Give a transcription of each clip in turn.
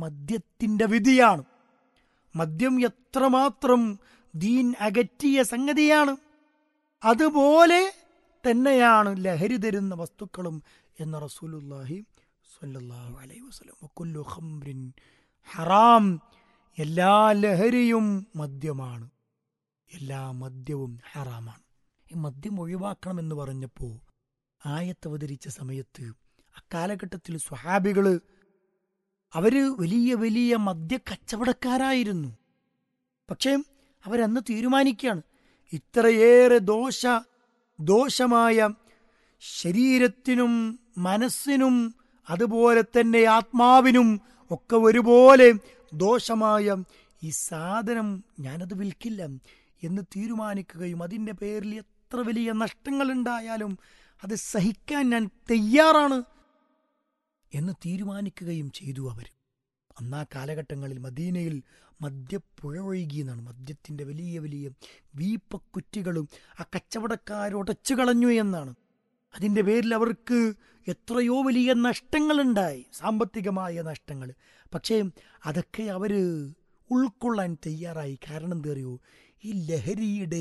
മദ്യത്തിന്റെ വിധിയാണ് മദ്യം എത്രമാത്രം ദീൻ അകറ്റിയ സംഗതിയാണ് അതുപോലെ തന്നെയാണ് ലഹരി തരുന്ന വസ്തുക്കളും എന്ന റസൂലുല്ലാഹി സ്വല്ലല്ലാഹു അലൈഹി വസല്ലം വകുല്ലു ഖംറിൻ ഹറാം എല്ലാ ലഹരിയും മദ്യമാണ് എല്ലാ മദ്യവും ഹറാമാണ് ഈ മദ്യം ഒഴിവാക്കണമെന്ന് പറഞ്ഞപ്പോൾ ആയത്ത് അവതരിച്ച സമയത്ത് അക്കാലഘട്ടത്തിൽ സ്വഹാബികള് അവര് വലിയ വലിയ മദ്യ കച്ചവടക്കാരായിരുന്നു പക്ഷേ അവരന്ന് തീരുമാനിക്കുകയാണ് ഇത്രയേറെ ദോഷ ദോഷമായ ശരീരത്തിനും മനസ്സിനും അതുപോലെ തന്നെ ആത്മാവിനും ഒക്കെ ഒരുപോലെ ദോഷമായ ഈ സാധനം ഞാനത് വിൽക്കില്ല എന്ന് തീരുമാനിക്കുകയും അതിൻ്റെ പേരിൽ എത്ര വലിയ നഷ്ടങ്ങൾ ഉണ്ടായാലും അത് സഹിക്കാൻ ഞാൻ തയ്യാറാണ് എന്ന് തീരുമാനിക്കുകയും ചെയ്തു അവർ അന്നാ കാലഘട്ടങ്ങളിൽ മദീനയിൽ മദ്യപ്പുഴ ഒഴുകി എന്നാണ് മദ്യത്തിന്റെ വലിയ വലിയ വീപ്പക്കുറ്റികളും ആ കച്ചവടക്കാരൊടച്ചു കളഞ്ഞു എന്നാണ് അതിന്റെ പേരിൽ അവർക്ക് എത്രയോ വലിയ നഷ്ടങ്ങളുണ്ടായി സാമ്പത്തികമായ നഷ്ടങ്ങൾ പക്ഷേ അതൊക്കെ അവര് ഉൾക്കൊള്ളാൻ തയ്യാറായി കാരണം എന്താ അറിയോ ഈ ലഹരിയുടെ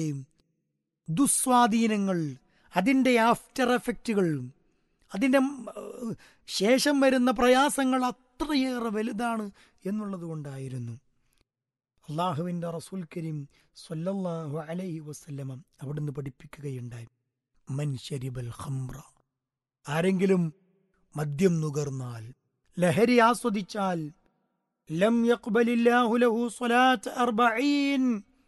ദുസ്വാധീനങ്ങൾ അതിൻ്റെ ആഫ്റ്റർ എഫക്റ്റുകൾ അതിൻ്റെ ഉം, ശേഷം വരുന്ന പ്രയാസങ്ങൾ അത്രയേറെ വലുതാണ് എന്നുള്ളത് കൊണ്ടായിരുന്നു അള്ളാഹുവിൻ്റെ റസൂൽ കരീം സല്ലല്ലാഹു അലൈഹി വസല്ലമ അവിടുന്ന് പഠിപ്പിക്കുകയുണ്ടായി മൻ ശരിബൽ ഖംറ ആരെങ്കിലും മദ്യം നുകർന്നാൽ ലഹരി ആസ്വദിച്ചാൽ ലം യഖ്ബലില്ലാഹു ലഹു സ്വലാത്ത് അർബഈൻ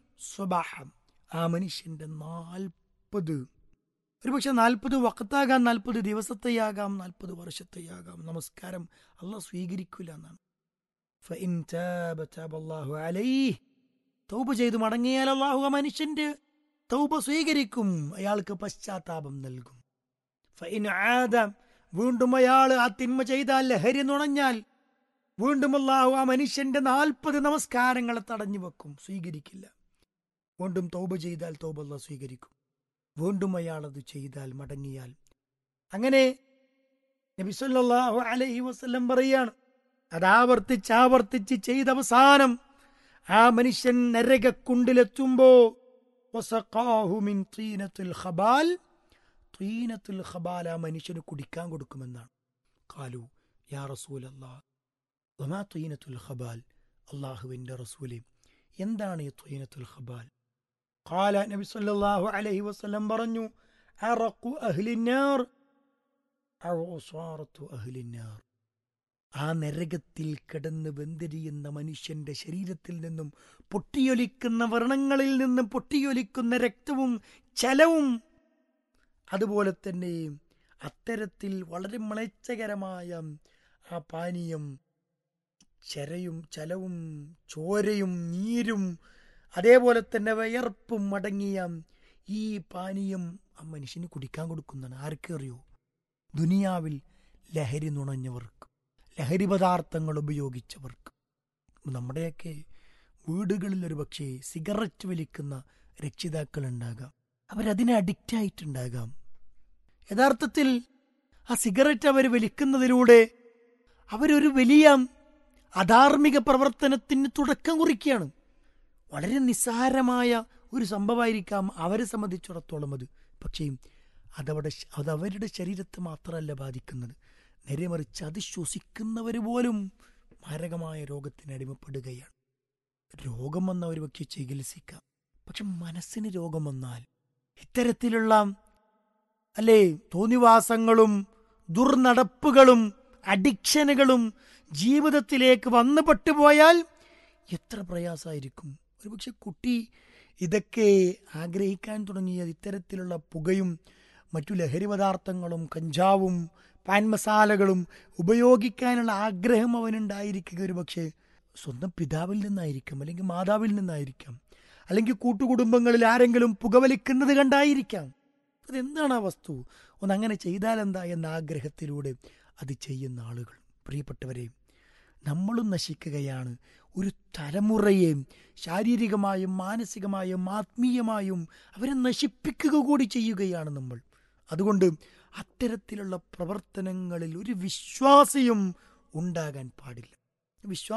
സുബഹം ആ മനുഷ്യന്റെ നാൽപ്പത് ഒരുപക്ഷെ നാൽപ്പത് വക്കത്താകാം നാൽപ്പത് ദിവസത്തെയാകാം നാൽപ്പത് വർഷത്തെയാകാം നമസ്കാരം അള്ളാഹ് സ്വീകരിക്കില്ല എന്നാണ് ഫഇൻ താബ താബ അല്ലാഹു അലൈഹി തൗബ ചെയ്ത് മടങ്ങിയാൽ അള്ളാഹു ആ മനുഷ്യന്റെ തൗബ സ്വീകരിക്കും അയാൾക്ക് പശ്ചാത്താപം നൽകും ഫഇൻ ആദ വീണ്ടും അയാൾ ആ തിന്മ ചെയ്താൽ ലഹരി നുണഞ്ഞാൽ വീണ്ടും അള്ളാഹു ആ മനുഷ്യന്റെ നാൽപ്പത് നമസ്കാരങ്ങളെ തടഞ്ഞു വെക്കും സ്വീകരിക്കില്ല വീണ്ടും തൗബ ചെയ്താൽ തൗബ അള്ളാഹ് സ്വീകരിക്കും വീണ്ടും അയാൾ അത് ചെയ്താൽ മടങ്ങിയാൽ അങ്ങനെ നബി സല്ലല്ലാഹു അലൈഹി വസല്ലം പറയാണ് അത് ആവർത്തിച്ച് ആവർത്തിച്ച് ചെയ്ത അവസാനം ആ മനുഷ്യൻ നരകക്കുണ്ടിലെത്തുമ്പോ വസഖാഹു മിൻ തീനത്തുൽ ഖബാൽ തീനത്തുൽ ഖബാൽ ആ മനുഷ്യന് കുടിക്കാൻ കൊടുക്കുമെന്നാണ് കാലു യാ റസൂലല്ലാ വമാ തീനത്തുൽ ഖബാൽ അള്ളാഹുവിന്റെ റസൂലെ എന്താണ് ഈ തീനത്തുൽ ഖബാൽ قال നബി സല്ലല്ലാഹു അലൈഹി വസല്ലം പറഞ്ഞു അറഖു അഹ്ലിന്നാർ ഔ ഉസാറത്തു അഹ്ലിന്നാർ ആ നരകത്തിൽ കിടന്ന് വെന്തിരിയുന്ന മനുഷ്യന്റെ ശരീരത്തിൽ നിന്നും പൊട്ടിയൊലിക്കുന്ന വ്രണങ്ങളിൽ നിന്നും പൊട്ടിയൊലിക്കുന്ന രക്തവും ചലവും അതുപോലെ തന്നെ അത്തരത്തിൽ വളരെ മ്ലേച്ഛകരമായ ആ പാനീയം ചരയും ചലവും ചോരയും നീരും അതേപോലെ തന്നെ വയർപ്പും അടങ്ങിയ ഈ പാനീയം ആ മനുഷ്യന് കുടിക്കാൻ കൊടുക്കുന്നതാണ് ആർക്ക് അറിയോ ദുനിയാവിൽ ലഹരി നുണഞ്ഞവർക്ക് ലഹരി പദാർത്ഥങ്ങൾ ഉപയോഗിച്ചവർക്ക് നമ്മുടെയൊക്കെ വീടുകളിൽ ഒരു പക്ഷേ സിഗരറ്റ് വലിക്കുന്ന രക്ഷിതാക്കൾ ഉണ്ടാകാം അവരതിനെ അഡിക്റ്റ് ആയിട്ടുണ്ടാകാം യഥാർത്ഥത്തിൽ ആ സിഗരറ്റ് അവർ വലിക്കുന്നതിലൂടെ അവരൊരു വലിയ അധാർമിക പ്രവർത്തനത്തിന് തുടക്കം കുറിക്കുകയാണ് വളരെ നിസ്സാരമായ ഒരു സംഭവമായിരിക്കാം അവരെ സംബന്ധിച്ചിടത്തോളം അത് പക്ഷേ അതവിടെ അത് അവരുടെ ശരീരത്തെ മാത്രമല്ല ബാധിക്കുന്നത് നേരെ മറിച്ച് അത് ശ്വസിക്കുന്നവർ പോലും മാരകമായ രോഗത്തിന് അടിമപ്പെടുകയാണ് രോഗം വന്ന ഒരു വ്യക്തി ചികിത്സിക്കാം പക്ഷെ മനസ്സിന് രോഗം വന്നാൽ ഇത്തരത്തിലുള്ള അല്ലേ തോന്നിവാസങ്ങളും ദുർനടപ്പുകളും അഡിക്ഷനുകളും ജീവിതത്തിലേക്ക് വന്നു പെട്ടുപോയാൽ എത്ര പ്രയാസമായിരിക്കും ഒരുപക്ഷെ കുട്ടി ഇതൊക്കെ ആഗ്രഹിക്കാൻ തുടങ്ങിയത് ഇത്തരത്തിലുള്ള പുകയും മറ്റു ലഹരി പദാർത്ഥങ്ങളും കഞ്ചാവും പാൻ മസാലകളും ഉപയോഗിക്കാനുള്ള ആഗ്രഹം അവനുണ്ടായിരിക്കുക ഒരു പക്ഷേ സ്വന്തം പിതാവിൽ നിന്നായിരിക്കാം അല്ലെങ്കിൽ മാതാവിൽ നിന്നായിരിക്കാം അല്ലെങ്കിൽ കൂട്ടുകുടുംബങ്ങളിൽ ആരെങ്കിലും പുകവലിക്കുന്നത് കണ്ടായിരിക്കാം അതെന്താണ് ആ വസ്തു ഒന്ന് അങ്ങനെ ചെയ്താൽ എന്താ എന്ന ആഗ്രഹത്തിലൂടെ അത് ചെയ്യുന്ന ആളുകൾ പ്രിയപ്പെട്ടവരെ നമ്മളും നശിക്കുകയാണ് ഒരു തലമുറയെ ശാരീരികമായും മാനസികമായും ആത്മീയമായും അവരെ നശിപ്പിക്കുക കൂടി ചെയ്യുകയാണ് നമ്മൾ അതുകൊണ്ട് അത്തരത്തിലുള്ള പ്രവർത്തനങ്ങളിൽ ഒരു വിശ്വാസിയും ഉണ്ടാകാൻ പാടില്ല വിശ്വാസം